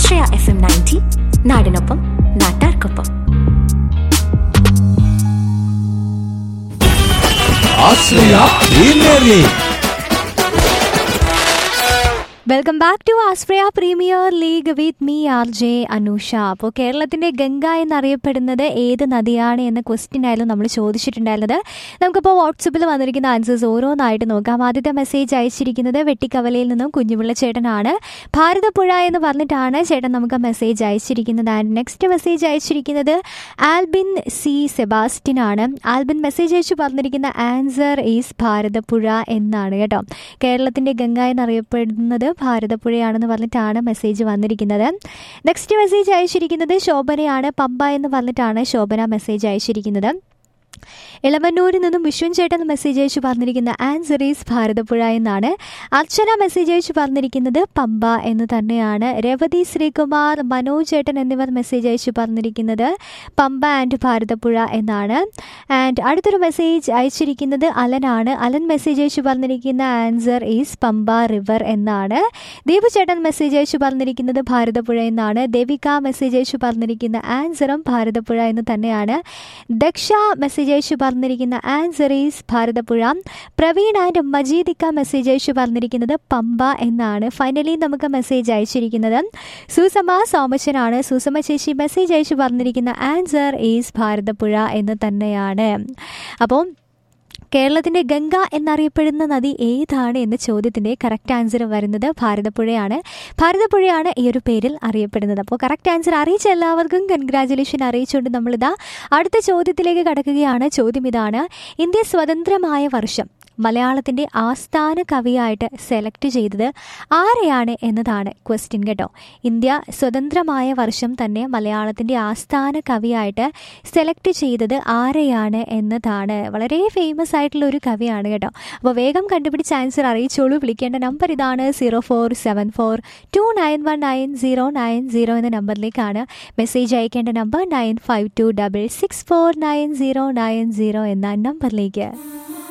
ആശ്രയ F M ninety നാടിനൊപ്പം നാട്ടാർക്കൊപ്പം Ashraya premier league welcome back to Ashraya premier league with me R J Anusha അപ്പോൾ കേരളത്തിന്റെ ഗംഗ എന്നറിയപ്പെടുന്നത് ഏത് നദിയാണ് എന്ന ക്വസ്റ്റ്യൻ ആയിരുന്നു നമ്മൾ ചോദിച്ചിട്ടുണ്ടായിരുന്നത് നമുക്കിപ്പോൾ വാട്സപ്പിൽ വന്നിരിക്കുന്ന ആൻസേഴ്സ് ഓരോന്നായിട്ട് നോക്കാം ആദ്യത്തെ മെസ്സേജ് അയച്ചിരിക്കുന്നത് വെട്ടിക്കവലയിൽ നിന്നും കുഞ്ഞുപിള്ള ചേട്ടനാണ് ഭാരതപ്പുഴ എന്ന് പറഞ്ഞിട്ടാണ് ചേട്ടൻ നമുക്ക് മെസ്സേജ് അയച്ചിരിക്കുന്നത് ആൻഡ് നെക്സ്റ്റ് മെസ്സേജ് അയച്ചിരിക്കുന്നത് ആൽബിൻ സി സെബാസ്റ്റിൻ ആണ് ആൽബിൻ മെസ്സേജ് അയച്ചു പറഞ്ഞിരിക്കുന്ന ആൻസർ ഈസ് ഭാരതപ്പുഴ എന്നാണ് കേട്ടോ കേരളത്തിന്റെ ഗംഗ എന്നറിയപ്പെടുന്നത് ഭാരതപ്പുഴയാണെന്ന് പറഞ്ഞിട്ടാണ് മെസ്സേജ് വന്നിരിക്കുന്നത് നെക്സ്റ്റ് മെസ്സേജ് അയച്ചിരിക്കുന്നത് ശോഭനയാണ് പമ്പ എന്ന് പറഞ്ഞിട്ടാണ് ശോഭന മെസ്സേജ് അയച്ചിരിക്കുന്നത് ഇളവന്നൂരിൽ നിന്നും വിശ്വൻ ചേട്ടൻ മെസ്സേജ് അയച്ചു പറഞ്ഞിരിക്കുന്ന ആൻസർ ഈസ് ഭാരതപ്പുഴ എന്നാണ് അർച്ചന മെസ്സേജ് അയച്ചു പറഞ്ഞിരിക്കുന്നത് പമ്പ എന്ന് തന്നെയാണ് രവതി ശ്രീകുമാർ മനോജ് ചേട്ടൻ എന്നിവർ മെസ്സേജ് അയച്ചു പറഞ്ഞിരിക്കുന്നത് പമ്പ ആൻഡ് ഭാരതപ്പുഴ എന്നാണ് ആൻഡ് അടുത്തൊരു മെസ്സേജ് അയച്ചിരിക്കുന്നത് അലനാണ് അലൻ മെസ്സേജ് അയച്ചു പറഞ്ഞിരിക്കുന്ന ആൻസർ ഈസ് പമ്പ റിവർ എന്നാണ് ദീപു ചേട്ടൻ മെസ്സേജ് അയച്ചു പറഞ്ഞിരിക്കുന്നത് ഭാരതപ്പുഴ എന്നാണ് ദേവിക മെസ്സേജ് അയച്ചു പറഞ്ഞിരിക്കുന്ന ആൻസറും ഭാരതപ്പുഴ എന്ന് തന്നെയാണ് ദക്ഷ മെസ്സേജ് അയച്ചു പറഞ്ഞിരിക്കുന്ന answer is Bharathapuzha Praveen and മജീദിക്ക മെസ്സേജ് അയച്ചു പറഞ്ഞിരിക്കുന്നത് പമ്പ എന്നാണ് ഫൈനലി നമുക്ക് മെസ്സേജ് അയച്ചിരിക്കുന്നത് സുസമ സോമശനാണ് സുസമ ചേച്ചി മെസ്സേജ് അയച്ചു പറഞ്ഞിരിക്കുന്ന ആൻസർ ഈസ് ഭാരതപ്പുഴ എന്ന് തന്നെയാണ് അപ്പോൾ കേരളത്തിന്റെ ഗംഗ എന്നറിയപ്പെടുന്ന നദി ഏതാണ് എന്ന ചോദ്യത്തിന്റെ കറക്റ്റ് ആൻസർ വരുന്നത് ഭാരതപ്പുഴയാണ് ഭാരതപ്പുഴയാണ് ഈ ഒരു പേരിൽ അറിയപ്പെടുന്നത് അപ്പോൾ കറക്റ്റ് ആൻസർ അറിയിച്ച എല്ലാവർക്കും കൺഗ്രാചുലേഷൻ അറിയിച്ചുകൊണ്ട് നമ്മളിതാ അടുത്ത ചോദ്യത്തിലേക്ക് കടക്കുകയാണ് ചോദ്യം ഇതാണ് ഇന്ത്യ സ്വതന്ത്രമായ വർഷം മലയാളത്തിൻ്റെ ആസ്ഥാന കവിയായിട്ട് സെലക്ട് ചെയ്തത് ആരെയാണ് എന്നതാണ് ക്വസ്റ്റ്യൻ കേട്ടോ ഇന്ത്യ സ്വതന്ത്രമായ വർഷം തന്നെ മലയാളത്തിൻ്റെ ആസ്ഥാന കവിയായിട്ട് സെലക്ട് ചെയ്തത് ആരെയാണ് എന്നതാണ് വളരെ ഫേമസ് ആയിട്ടുള്ള ഒരു കവിയാണ് കേട്ടോ അപ്പോൾ വേഗം കണ്ടുപിടിച്ച് ആൻസർ അറിയിച്ചോളൂ വിളിക്കേണ്ട നമ്പർ ഇതാണ് zero four seven four two nine one nine zero nine zero എന്ന നമ്പറിലേക്കാണ് മെസ്സേജ് അയക്കേണ്ട number nine five two double six four nine zero nine zero എന്ന നമ്പറിലേക്ക്